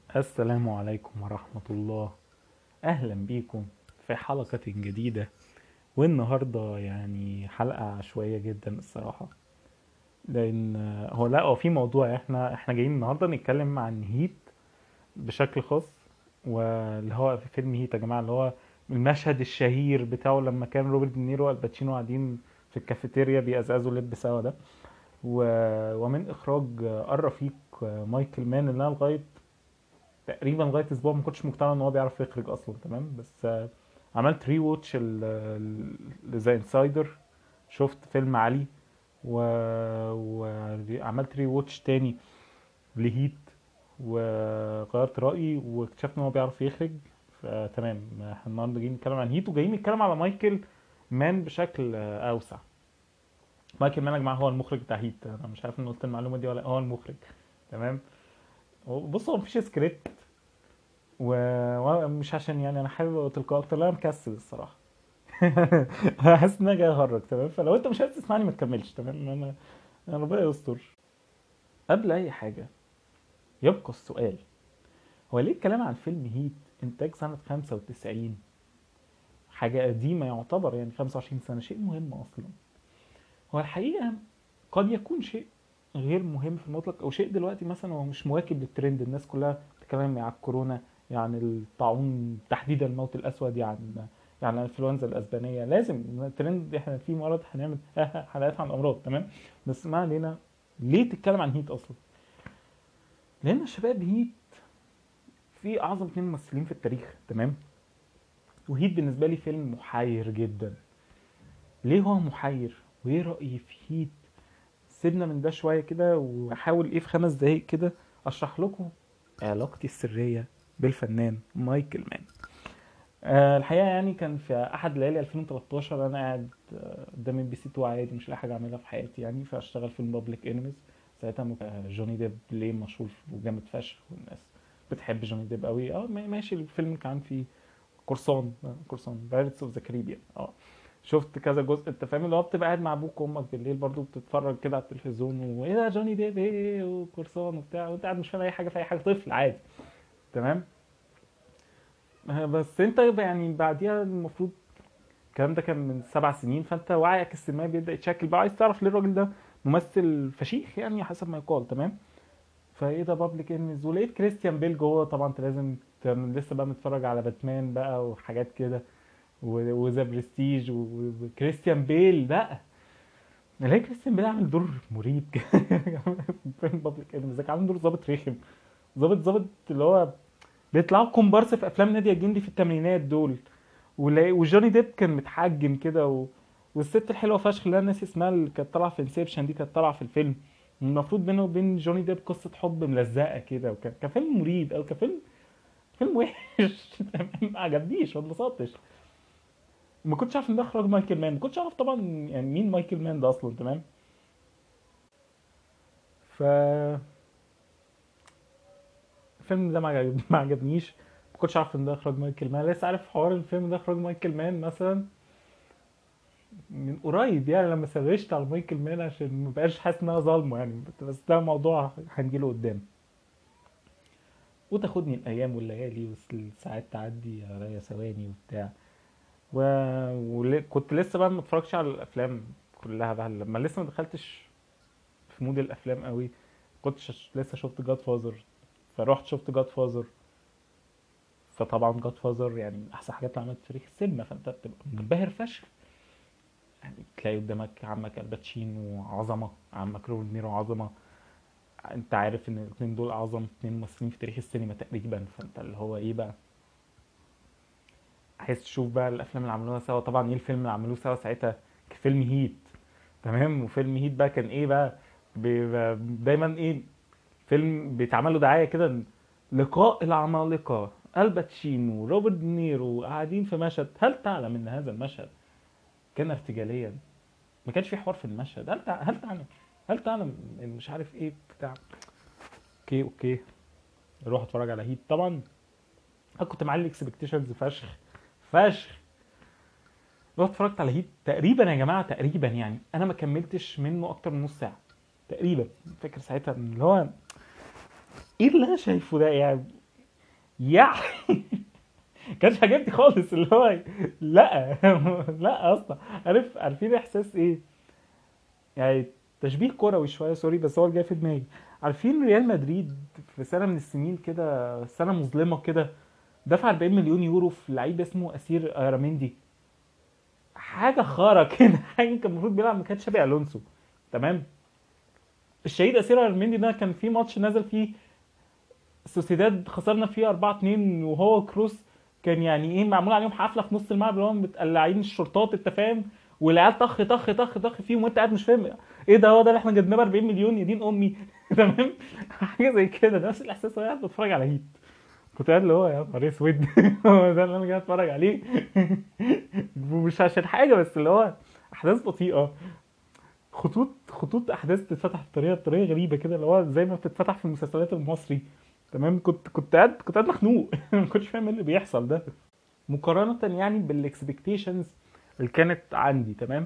السلام عليكم ورحمة الله أهلا بيكم في حلقة جديدة والنهاردة يعني حلقة عشوائية جدا الصراحة لأن هو لا هو في موضوع احنا احنا جايين النهاردة نتكلم عن هيت بشكل خاص واللي هو في فيلم هيت يا جماعة اللي هو المشهد الشهير بتاعه لما كان روبرت دينيرو والباتشينو قاعدين في الكافيتيريا بيقزقزوا لب سوا ده و... ومن إخراج الرفيق مايكل مان اللي أنا لغاية تقريبا لغايه اسبوع ما كنتش مقتنع ان هو بيعرف يخرج اصلا تمام بس آه، عملت ري ووتش لذا انسايدر شفت فيلم علي و... وعملت ري ووتش تاني لهيت وغيرت رايي واكتشفت ان هو بيعرف يخرج فتمام احنا النهارده جايين نتكلم عن هيت وجايين نتكلم على مايكل مان بشكل آه، اوسع مايكل مان يا جماعه هو المخرج بتاع هيت انا مش عارف ان قلت المعلومه دي ولا لأ، هو المخرج تمام بص هو مفيش سكريبت و- ومش عشان يعني انا حابب تلقائي اكتر لا أنا مكسل الصراحه حاسس ان انا جاي اهرج تمام فلو انت مش عايز تسمعني ما تكملش تمام انا أنا ربنا يستر قبل اي حاجه يبقى السؤال هو ليه الكلام عن فيلم هيت انتاج سنه 95 حاجه قديمه يعتبر يعني 25 سنه شيء مهم اصلا هو الحقيقه قد يكون شيء غير مهم في المطلق او شيء دلوقتي مثلا هو مش مواكب للترند الناس كلها بتتكلم عن الكورونا يعني الطاعون تحديدا الموت الاسود يعني يعني الانفلونزا الاسبانيه لازم الترند احنا في مرض هنعمل حلقات عن الامراض تمام بس ما علينا ليه تتكلم عن هيت اصلا لان الشباب هيت في اعظم اتنين ممثلين في التاريخ تمام وهيت بالنسبه لي فيلم محير جدا ليه هو محير وايه رايي في هيت سيبنا من ده شويه كده واحاول ايه في خمس دقايق كده اشرح لكم علاقتي السريه بالفنان مايكل مان آه الحقيقه يعني كان في احد ليالي 2013 انا قاعد آه، قدام ام بي سي 2 عادي مش لاقي حاجه اعملها في حياتي يعني فاشتغل فيلم بابليك انيميز ساعتها م- آه، جوني ديب ليه مشهور وجامد فشخ والناس بتحب جوني ديب قوي اه ما- ماشي الفيلم كان فيه قرصان آه، قرصان بايرتس اوف ذا كاريبيان اه شفت كذا جزء انت فاهم اللي هو بتبقى قاعد مع ابوك وامك بالليل برضو بتتفرج كده على التلفزيون وايه ده جوني ديب ايه وقرصان وبتاع وانت قاعد مش فاهم اي حاجه في اي حاجه طفل عادي تمام آه، بس انت يبقى يعني بعديها المفروض الكلام ده كان من سبع سنين فانت وعيك السينمائي بيبدا يتشكل بقى عايز تعرف ليه الراجل ده ممثل فشيخ يعني حسب ما يقال تمام فايه ده بابليك انميز ولقيت كريستيان بيل جوه طبعا انت لازم كان لسه بقى متفرج على باتمان بقى وحاجات كده و- وذا برستيج و- وكريستيان بيل بقى الاقي كريستيان بيل عامل دور مريب كده فيلم بابليك انميز عامل دور ظابط رخم ظابط ظابط اللي هو بيطلعوا كومبارس في افلام نادية الجندي في الثمانينات دول ولا- وجوني ديب كان متحجم كده و... والست الحلوه فشخ اللي انا ناسي اسمها اللي كانت طالعه في انسبشن دي كانت طالعه في الفيلم المفروض بينه وبين جوني ديب قصه حب ملزقه كده وكان كان فيلم مريب او كان فيلم فيلم وحش تمام ما عجبنيش ما اتبسطتش ما كنتش عارف ان ده اخراج مايكل مان ما كنتش عارف طبعا يعني مين مايكل مان ده اصلا تمام ف الفيلم ده ما عجب- ما عجبنيش ما كنتش عارف ان ده اخراج مايكل مان لسه عارف حوار الفيلم ده اخراج مايكل مان مثلا من قريب يعني لما سرشت على مايكل مان عشان ما بقاش حاسس ان انا ظالمه يعني بس ده موضوع هنجيله قدام وتاخدني الايام والليالي والساعات تعدي عليا ثواني وبتاع و... وكنت لسه بقى ما اتفرجتش على الافلام كلها بقى لما لسه ما دخلتش في مود الافلام قوي كنتش لسه شفت جاد فازر فرحت شفت جاد فازر فطبعا جاد فازر يعني من احسن حاجات اللي عملت في تاريخ السينما فانت بتبقى منبهر فشخ يعني تلاقي قدامك عمك الباتشينو عظمه عمك روبرت نيرو عظمه انت عارف ان الاثنين دول اعظم اثنين ممثلين في تاريخ السينما تقريبا فانت اللي هو ايه بقى عايز تشوف بقى الافلام اللي عملوها سوا طبعا ايه الفيلم اللي عملوه سوا ساعتها فيلم هيت تمام وفيلم هيت بقى كان ايه بقى بيبقى دايما ايه فيلم بيتعمل له دعايه كده لقاء العمالقه الباتشينو روبرت دينيرو قاعدين في مشهد هل تعلم ان هذا المشهد كان ارتجاليا ما كانش في حوار في المشهد هل تع... هل تعلم هل تعلم ان مش عارف ايه بتاع اوكي اوكي اروح اتفرج على هيت طبعا انا كنت معلي اكسبكتيشنز فشخ فشخ رحت اتفرجت على هيت تقريبا يا جماعه تقريبا يعني انا ما كملتش منه اكتر من نص ساعه تقريبا فاكر ساعتها اللي هو ايه اللي انا شايفه ده يعني يعني كانش عاجبني خالص اللي هو لا لا اصلا عارف عارفين احساس ايه يعني تشبيه كروي شويه سوري بس هو اللي جاي في دماغي عارفين ريال مدريد في سنه من السنين كده سنه مظلمه كده دفع 40 مليون يورو في لعيب اسمه اسير ايراميندي حاجه خارة كده حاجه كان المفروض بيلعب مكان شابي الونسو تمام الشهيد اسير ايراميندي ده كان في ماتش نزل فيه سوسيداد خسرنا فيه 4 2 وهو كروس كان يعني ايه معمول عليهم حفله في نص الملعب اللي هم متقلعين الشرطات انت فاهم والعيال طخ طخ طخ طخ فيهم وانت قاعد مش فاهم ايه ده هو ده اللي احنا جبناه ب 40 مليون يا دين امي تمام حاجه زي كده نفس الاحساس وانا قاعد بتفرج على هيت كنت قاعد اللي هو يا نهار اسود هو ده اللي انا قاعد اتفرج عليه مش عشان حاجه بس اللي هو احداث بطيئه خطوط خطوط احداث بتتفتح بطريقه بطريقه غريبه كده اللي هو زي ما بتتفتح في المسلسلات المصري تمام كنت كنت قاعد كنت قاعد مخنوق ما كنتش فاهم ايه اللي بيحصل ده مقارنه يعني بالاكسبكتيشنز اللي كانت عندي تمام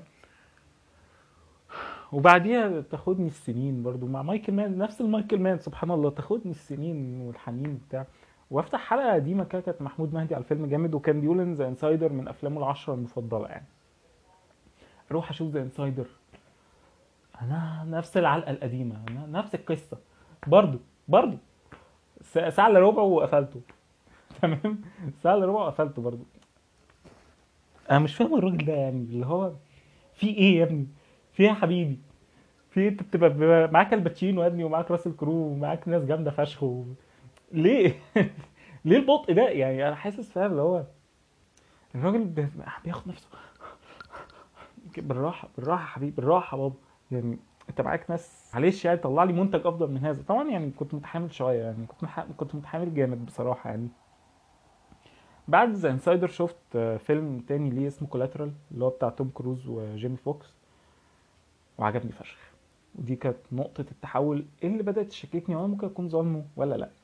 وبعديها تاخدني السنين برضو مع مايكل مان نفس المايكل مان سبحان الله تاخدني السنين والحنين بتاع وافتح حلقه قديمه كده كانت محمود مهدي على الفيلم جامد وكان بيقول ان ذا انسايدر من افلامه العشره المفضله يعني اروح اشوف ذا انسايدر انا نفس العلقه القديمه أنا نفس القصه برضو برضو س- ساعه الا ربع وقفلته تمام ساعه الا ربع وقفلته برضو انا مش فاهم الراجل ده يعني اللي هو في ايه يا ابني في ايه يا حبيبي في إيه؟ انت بتبقى بيبقى معاك الباتشينو يا ابني ومعاك راسل كرو ومعاك ناس جامده فشخ و... ليه ليه البطء ده يعني انا حاسس فعلا اللي هو الراجل بي- بياخد نفسه بالراحه بالراحه يا حبيبي بالراحه يا بابا يعني انت معاك ناس معلش يعني طلع لي منتج افضل من هذا طبعا يعني كنت متحامل شويه يعني كنت مح... كنت متحامل جامد بصراحه يعني بعد ذا انسايدر شفت آه، فيلم تاني ليه اسمه كولاترال اللي هو بتاع توم كروز وجيمي فوكس وعجبني فشخ ودي كانت نقطة التحول اللي بدأت تشككني وانا ممكن اكون ظالمه ولا لا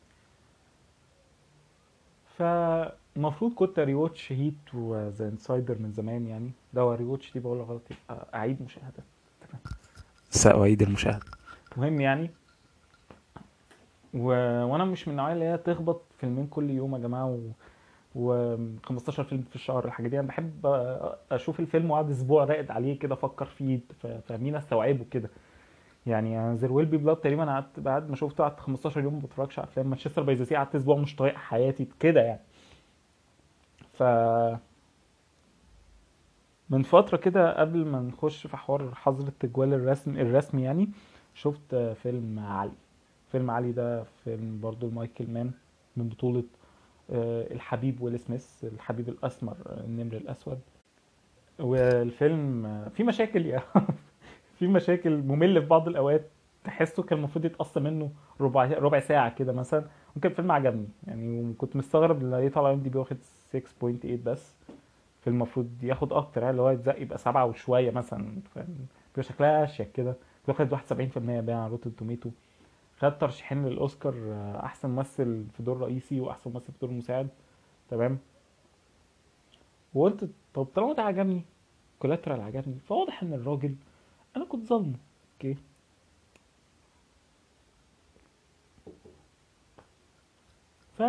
فالمفروض كنت ريواتش هيت وذا انسايدر من زمان يعني ده هو ريواتش دي بقولها غلط يبقى اعيد مشاهدة تمام سأعيد المشاهدة مهم يعني و... وانا مش من النوعيه اللي هي تخبط فيلمين كل يوم يا جماعه و... و 15 فيلم في الشهر الحاجات دي انا بحب أ- اشوف الفيلم واقعد اسبوع راقد عليه كده افكر فيه ف- فاهمين استوعبه كده يعني زير ويل بي بلاد تقريبا قعدت بعد ما شفته قعدت 15 يوم ما بتفرجش على افلام مانشستر باي ذا سي قعدت اسبوع مش طايق حياتي كده يعني ف من فترة كده قبل ما نخش في حوار حظر التجوال الرسمي الرسمي يعني شفت فيلم علي فيلم علي ده فيلم برضو مايكل مان من بطولة آه، الحبيب ويل سميث الحبيب الأسمر آه، النمر الأسود والفيلم آه، فيه مشاكل يا في مشاكل ممل في بعض الأوقات تحسه كان المفروض يتقص منه ربع ربع ساعة كده مثلا ممكن الفيلم عجبني يعني وكنت مستغرب ان لقيت على ام دي بي واخد 6.8 بس الفيلم المفروض ياخد اكتر يعني اللي هو يتزق يبقى سبعة وشوية مثلا فاهم بيبقى شكلها اشيك كده واخد 71% باين على روتن توميتو خد ترشيحين للاوسكار آه، احسن ممثل في دور رئيسي واحسن ممثل في دور مساعد تمام وقلت طب طالما ده عجبني كولاترال عجبني فواضح ان الراجل انا كنت ظالمه اوكي ف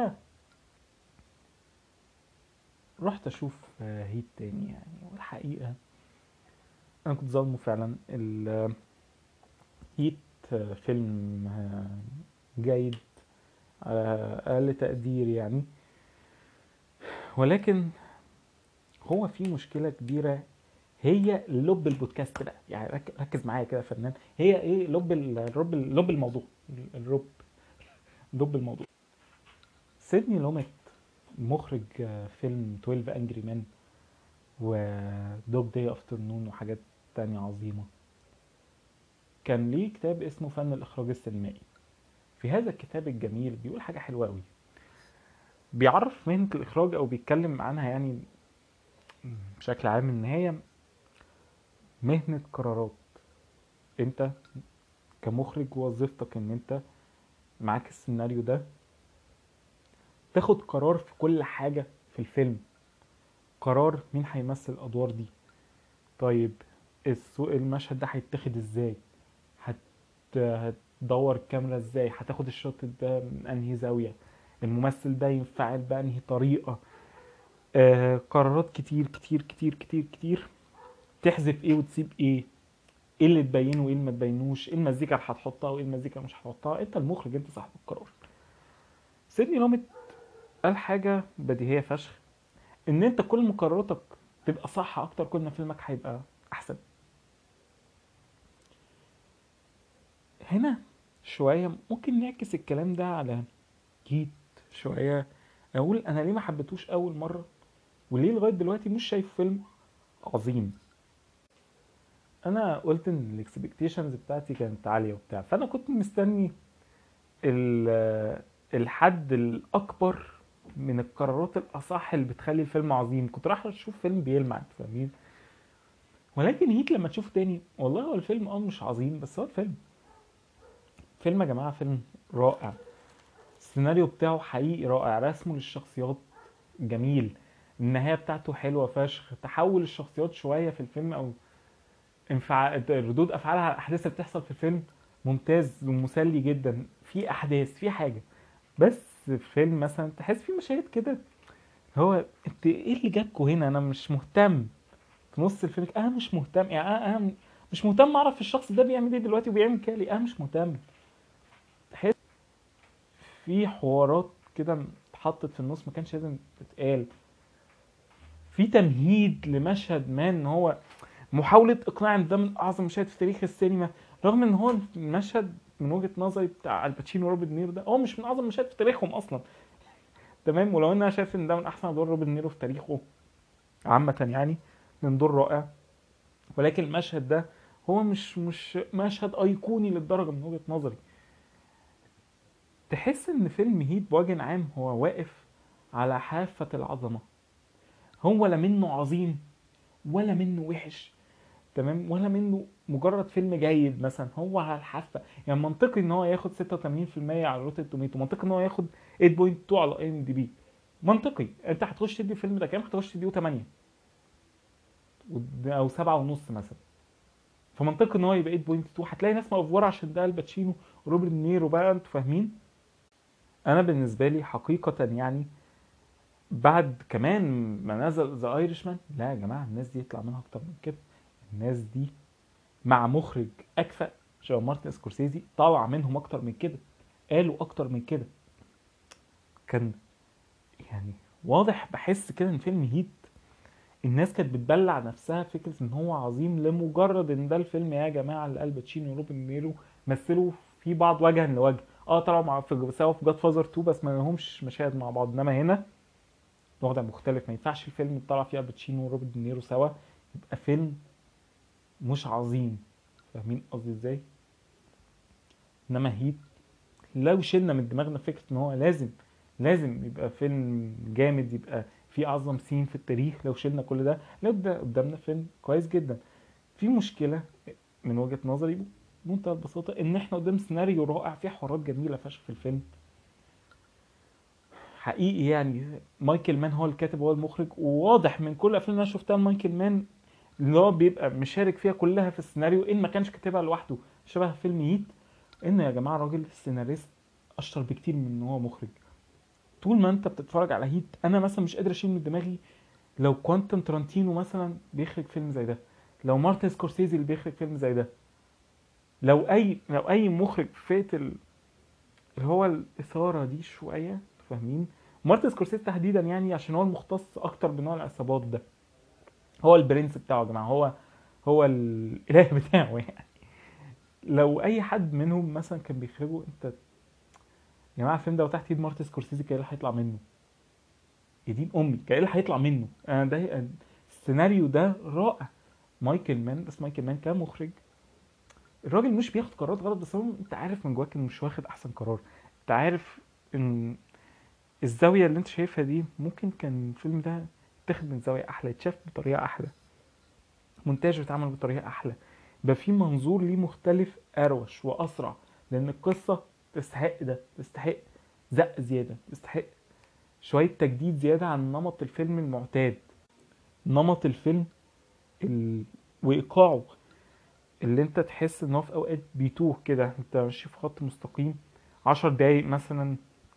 رحت اشوف آه، هيت تاني يعني والحقيقه انا كنت ظالمه فعلا ال- هيت آه، فيلم آه، جيد على اقل تقدير يعني ولكن هو في مشكله كبيره هي لب البودكاست بقى يعني رك- ركز معايا كده يا فنان هي ايه لب ال- لب ال- لب الموضوع الرب لب الموضوع سيدني لوميت مخرج آه، فيلم 12 انجري مان ودوج داي افترنون وحاجات تانية عظيمة كان ليه كتاب اسمه فن الإخراج السينمائي في هذا الكتاب الجميل بيقول حاجة حلوة قوي بيعرف مهنة الإخراج أو بيتكلم عنها يعني بشكل عام إن هي مهنة قرارات أنت كمخرج وظيفتك إن أنت معاك السيناريو ده تاخد قرار في كل حاجة في الفيلم قرار مين هيمثل الأدوار دي طيب السوق المشهد ده هيتاخد ازاي هت... هتدور الكاميرا ازاي هتاخد الشوت ده من انهي زاوية الممثل ده ينفعل بأنهي طريقة آه قرارات كتير كتير كتير كتير كتير تحذف ايه وتسيب ايه ايه اللي تبينه وايه اللي ما تبينوش ايه المزيكا اللي هتحطها وايه المزيكا اللي مش هتحطها انت المخرج انت صاحب القرار سيدني لوميت قال حاجة بديهية فشخ ان انت كل ما قراراتك تبقى صح اكتر كل ما فيلمك هيبقى احسن هنا شوية ممكن نعكس الكلام ده على هيت شوية اقول انا ليه ما حبيتوش اول مرة وليه لغاية دلوقتي مش شايف فيلم عظيم انا قلت ان الاكسبكتيشنز بتاعتي كانت عالية وبتاع فانا كنت مستني ال- الحد الاكبر من القرارات الاصح اللي بتخلي الفيلم عظيم كنت رايح اشوف فيلم بيلمع انت فاهمين ولكن هيت لما تشوفه تاني والله هو الفيلم اه مش عظيم بس هو الفيلم فيلم يا جماعة فيلم رائع السيناريو بتاعه حقيقي رائع رسمه للشخصيات جميل النهاية بتاعته حلوة فشخ تحول الشخصيات شوية في الفيلم أو انفع... ردود أفعالها على الأحداث اللي بتحصل في الفيلم ممتاز ومسلي جدا في أحداث في حاجة بس في فيلم مثلا تحس في مشاهد كده هو انت ايه اللي جابكوا هنا انا مش مهتم في نص الفيلم انا مش مهتم يعني انا أنا مش مهتم اعرف الشخص ده بيعمل ايه دلوقتي وبيعمل كده ليه انا مش مهتم تحس في حوارات كده اتحطت في النص ما كانش لازم تتقال في تمهيد لمشهد ما ان هو محاولة اقناع ان ده من اعظم مشاهد في تاريخ السينما رغم ان هو المشهد من وجهة نظري بتاع الباتشينو وروبرت نيرو ده هو مش من اعظم مشاهد في تاريخهم اصلا تمام ولو ان انا شايف ان ده من احسن ادوار روبرت نيرو في تاريخه عامة يعني من دور رائع ولكن المشهد ده هو مش مش مشهد ايقوني للدرجة من وجهة نظري تحس ان فيلم هيت بوجه عام هو واقف على حافة العظمة هو لا منه عظيم ولا منه وحش تمام ولا منه مجرد فيلم جيد مثلا هو على الحافة يعني منطقي ان هو ياخد 86% على روتن توميتو منطقي ان هو ياخد 8.2 على اي ام دي بي منطقي انت هتخش تدي الفيلم ده كام هتخش تديه 8 او 7 ونص مثلا فمنطقي ان هو يبقى 8.2 هتلاقي ناس مأفورة عشان ده الباتشينو وروبرت نيرو بقى انتوا فاهمين انا بالنسبه لي حقيقه يعني بعد كمان ما نزل ذا ايرشمان لا يا جماعه الناس دي يطلع منها اكتر من كده الناس دي مع مخرج اكفأ شبه مارتن سكورسيزي طلع منهم اكتر من كده قالوا اكتر من كده كان يعني واضح بحس كده ان فيلم هيت الناس كانت بتبلع نفسها فكره ان هو عظيم لمجرد ان ده الفيلم يا جماعه اللي الباتشينو وروبرت نيرو مثلوا في بعض وجها لوجه اه طلعوا مع في سوا في جاد فازر 2 بس ما لهمش مشاهد مع بعض انما هنا وضع مختلف ما ينفعش الفيلم يطلع فيه الباتشينو وروبرت دينيرو سوا يبقى فيلم مش عظيم فاهمين قصدي ازاي انما هيت لو شلنا من دماغنا فكره ان هو لازم لازم يبقى فيلم جامد يبقى فيه اعظم سين في التاريخ لو شلنا كل ده نبدا قدامنا فيلم كويس جدا في مشكله من وجهه نظري بمنتهى البساطه ان احنا قدام سيناريو رائع فيه حوارات جميله فشخ في الفيلم حقيقي يعني مايكل مان هو الكاتب هو المخرج وواضح من كل الافلام اللي انا شفتها مايكل مان اللي هو بيبقى مشارك فيها كلها في السيناريو ان ما كانش كاتبها لوحده شبه فيلم هيت ان يا جماعه راجل السيناريست اشطر بكتير من ان هو مخرج طول ما انت بتتفرج على هيت انا مثلا مش قادر اشيل من دماغي لو كوانتم ترانتينو مثلا بيخرج فيلم زي ده لو مارتن سكورسيزي اللي بيخرج فيلم زي ده لو اي لو اي مخرج في فئه ال- اللي هو الاثاره دي شويه فاهمين مارتن سكورسيزي تحديدا يعني عشان هو المختص اكتر بنوع العصابات ده هو البرنس بتاعه يا جماعه هو هو الاله بتاعه يعني لو اي حد منهم مثلا كان بيخرجه انت يا جماعه الفيلم ده وتحت ايد مارتن سكورسيزي كان ايه اللي هيطلع منه يا دين امي كان ايه اللي هيطلع منه انا ده السيناريو ده رائع مايكل مان بس مايكل مان كمخرج الراجل مش بياخد قرارات غلط بس هو انت عارف من جواك انه مش واخد احسن قرار انت عارف ان الزاويه اللي انت شايفها دي ممكن كان الفيلم ده يتاخد من زاويه احلى يتشاف بطريقه احلى مونتاج يتعمل بطريقه احلى يبقى في منظور ليه مختلف اروش واسرع لان القصه تستحق ده تستحق زق زياده تستحق شويه تجديد زياده عن نمط الفيلم المعتاد نمط الفيلم ال... وايقاعه اللي انت تحس ان هو في اوقات بيتوه كده انت ماشي في خط مستقيم عشر دقايق مثلا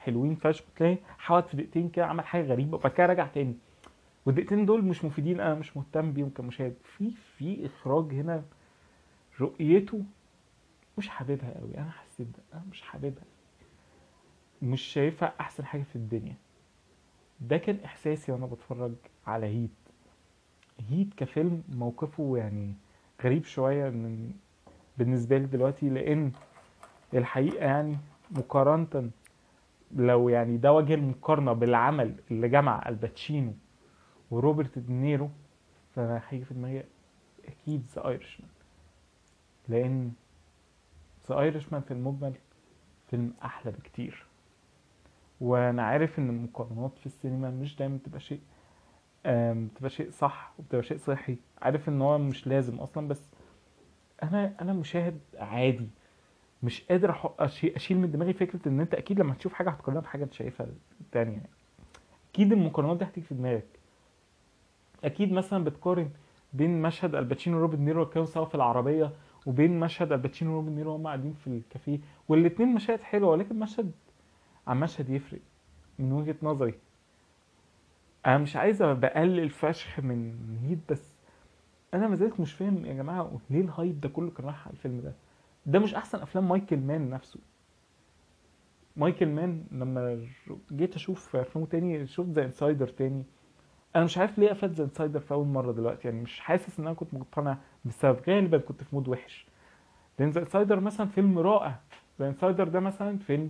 حلوين فشخ تلاقي حاول في دقيقتين كده عمل حاجه غريبه وبعد كده رجع تاني والدقيقتين دول مش مفيدين انا مش مهتم بيهم كمشاهد في في اخراج هنا رؤيته مش حاببها قوي انا حسيت ده انا مش حاببها مش شايفها احسن حاجه في الدنيا ده كان احساسي وانا بتفرج على هيت هيت كفيلم موقفه يعني غريب شويه من بالنسبه لي دلوقتي لان الحقيقه يعني مقارنه لو يعني ده وجه المقارنه بالعمل اللي جمع الباتشينو وروبرت دينيرو فانا هيجي في دماغي اكيد ذا ايرشمان لان ذا ايرشمان في المجمل فيلم احلى بكتير وانا عارف ان المقارنات في السينما مش دايما بتبقى شيء آم، بتبقى شيء صح وبتبقى شيء صحي عارف ان هو مش لازم اصلا بس انا انا مشاهد عادي مش قادر أح- أشي- اشيل من دماغي فكره ان انت اكيد لما تشوف حاجه هتقارنها بحاجه انت شايفها تانية اكيد المقارنات دي هتيجي في دماغك اكيد مثلا بتقارن بين مشهد الباتشينو وروبرت نيرو كانوا سوا في العربيه وبين مشهد الباتشينو وروبرت نيرو هم قاعدين في الكافيه والاتنين مشاهد حلوه ولكن مشهد عن مشهد يفرق من وجهه نظري انا مش عايز بقلل فشخ من هيت بس انا ما زلت مش فاهم يا جماعه ليه الهايب ده كله كان رايح على الفيلم ده ده مش احسن افلام مايكل مان نفسه مايكل مان لما جيت اشوف افلامه تاني شفت ذا انسايدر تاني انا مش عارف ليه قفلت ذا انسايدر في اول مره دلوقتي يعني مش حاسس ان انا كنت مقتنع بالسبب غالبا كنت في مود وحش لان ذا انسايدر مثلا فيلم رائع ذا انسايدر ده مثلا فيلم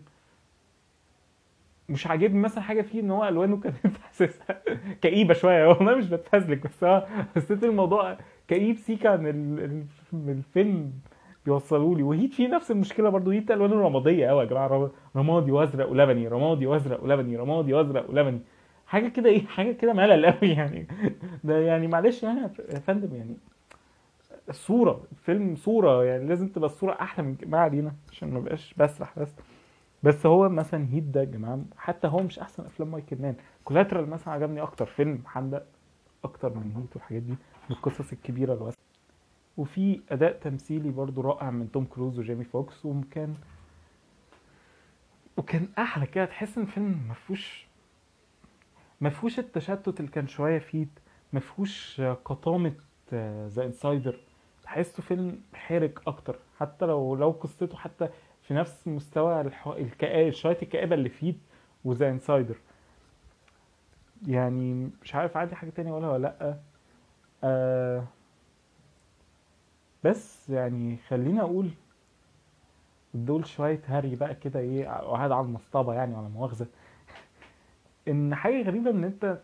مش عاجبني مثلا حاجه فيه ان هو الوانه كانت حاسسها كئيبه شويه والله مش بتفزلك بس هو حسيت الموضوع كئيب سيكا عن ال- ال- الفيلم بيوصلوا لي وهيت فيه نفس المشكله برضو هيت الوانه رماديه قوي يا جماعه رم- رمادي وازرق ولبني رمادي وازرق ولبني رمادي وازرق ولبني حاجه كده ايه حاجه كده ملل قوي يعني ده يعني معلش يعني يا فندم يعني الصوره فيلم صوره يعني لازم تبقى الصوره احلى من كده ما علينا عشان ما بقاش بسرح بس بس هو مثلا هيت ده يا جماعه حتى هو مش احسن افلام مايكل مان كولاترال مثلا عجبني اكتر فيلم حندق اكتر من هيت والحاجات دي من القصص الكبيره الواسعه وفي اداء تمثيلي برضو رائع من توم كروز وجيمي فوكس وكان وكان احلى كده تحس ان الفيلم ما فيهوش ما فيهوش التشتت اللي كان شويه فيه ما فيهوش قطامه ذا انسايدر تحسه فيلم حرك اكتر حتى لو لو قصته حتى في نفس مستوى الح... الكآبة شويه الكآبه اللي فيه وذا انسايدر يعني مش عارف عندي حاجه تانية اقولها ولا لا آه بس يعني خليني اقول دول شويه هري بقى كده ايه قاعد على المصطبه يعني ولا مؤاخذه ان حاجه غريبه ان انت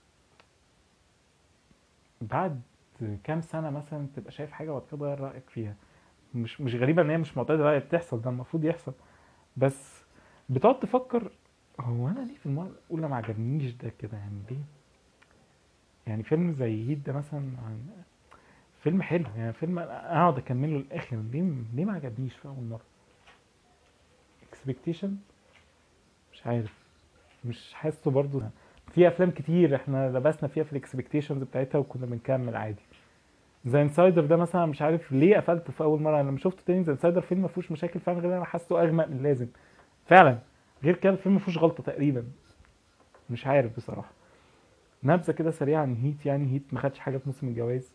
بعد كام سنه مثلا تبقى شايف حاجه وبعد كده تغير رايك فيها مش مش غريبه ان هي مش معتاده هي بتحصل ده المفروض يحصل بس بتقعد تفكر هو انا ليه في المره الاولى ما عجبنيش ده كده يعني ليه يعني فيلم زي هيت ده مثلا عن فيلم حلو يعني فيلم أنا اقعد اكمله للاخر ليه ليه ما عجبنيش في اول مره اكسبكتيشن مش عارف مش حاسه برضو في افلام كتير احنا لبسنا فيها في الاكسبكتيشنز بتاعتها وكنا بنكمل عادي زي انسايدر ده مثلا مش عارف ليه قفلته في اول مره أنا لما شفته تاني زي انسايدر فيلم ما فيهوش مشاكل فعلا غير انا حاسه اغمق من اللازم فعلا غير كده الفيلم ما فيهوش غلطه تقريبا مش عارف بصراحه نبذه كده سريعه عن هيت يعني هيت ما خدش حاجه في موسم الجواز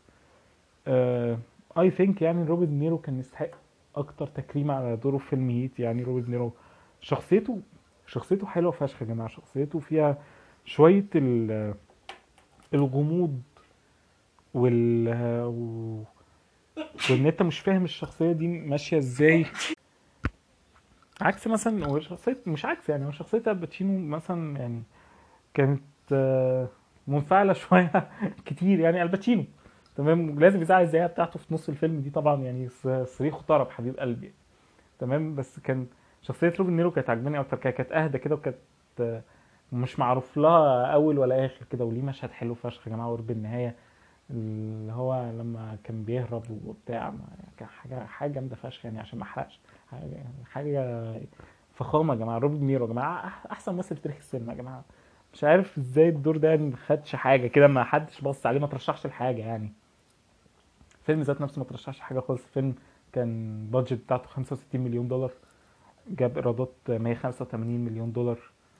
اي ثينك يعني روبرت نيرو كان يستحق اكتر تكريم على دوره في فيلم هيت يعني روبرت نيرو شخصيته شخصيته حلوه فشخ يا جماعه شخصيته فيها شويه ال- الغموض وال و- وان انت مش فاهم الشخصيه دي ماشيه ازاي عكس مثلا هو شخصيه مش عكس يعني هو شخصيه الباتشينو مثلا يعني كانت آه، منفعله شويه كتير يعني الباتشينو تمام لازم يزعل الزعيقه بتاعته في نص الفيلم دي طبعا يعني ص- صريخ طرب حبيب قلبي تمام بس كان شخصيه روبن نيرو كانت عجباني اكتر كده كانت اهدى كده وكانت آه، مش معروف لها اول ولا اخر كده وليه مشهد حلو فشخ يا جماعه قرب النهايه اللي هو لما كان بيهرب وبتاع ما- كان حاجه حاجه جامده فشخ يعني عشان ما احرقش حاجه حاجه فخامه يا جماعه روبن نيرو يا جماعه أح- احسن ممثل في تاريخ السينما يا جماعه مش عارف ازاي الدور ده يعني ما خدش حاجه كده ما حدش بص عليه ما ترشحش لحاجه يعني الفيلم ذات نفسه ما ترشحش حاجه خالص الفيلم كان بادجت بتاعته 65 مليون دولار جاب ايرادات 185 مليون دولار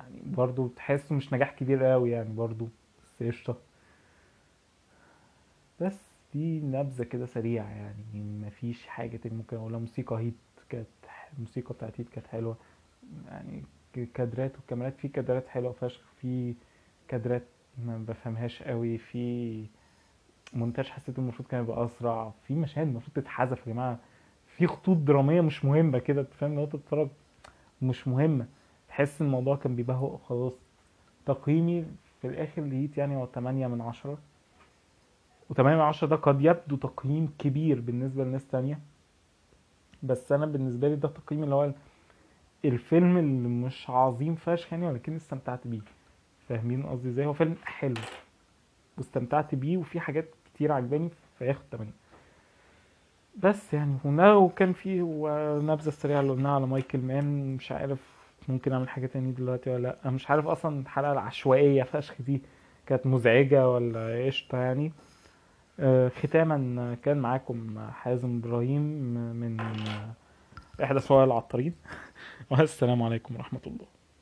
يعني برضو تحسه مش نجاح كبير قوي يعني برضو بس قشطة بس دي نبذة كده سريعة يعني مفيش حاجة تاني ممكن اقولها موسيقى هيت كانت الموسيقى بتاعت هيت كانت حلوة يعني كادرات والكاميرات في كادرات حلوة فشخ في كادرات ما بفهمهاش قوي في مونتاج حسيت المفروض كان يبقى اسرع في مشاهد المفروض تتحذف يا جماعه في خطوط دراميه مش مهمه كده أنت فاهم لو انت بتتفرج مش مهمه تحس ان الموضوع كان بيبهوأ وخلاص تقييمي في الاخر لقيت يعني هو 8 من 10 و8 من 10 ده قد يبدو تقييم كبير بالنسبه لناس تانية بس انا بالنسبه لي ده تقييم اللي هو الفيلم اللي مش عظيم فشخ يعني ولكن استمتعت بيه فاهمين قصدي ازاي هو فيلم حلو واستمتعت بيه وفي حاجات كتير عجباني فياخد 8 بس يعني ونا- وكان في ونبذة سريعة اللي قلناها على مايكل مان مش عارف ممكن اعمل حاجة تاني دلوقتي ولا لا مش عارف اصلا الحلقة العشوائية فشخ دي كانت مزعجة ولا قشطة يعني آه، ختاما كان معاكم حازم ابراهيم من آه، احدى سواق العطارين والسلام عليكم ورحمة الله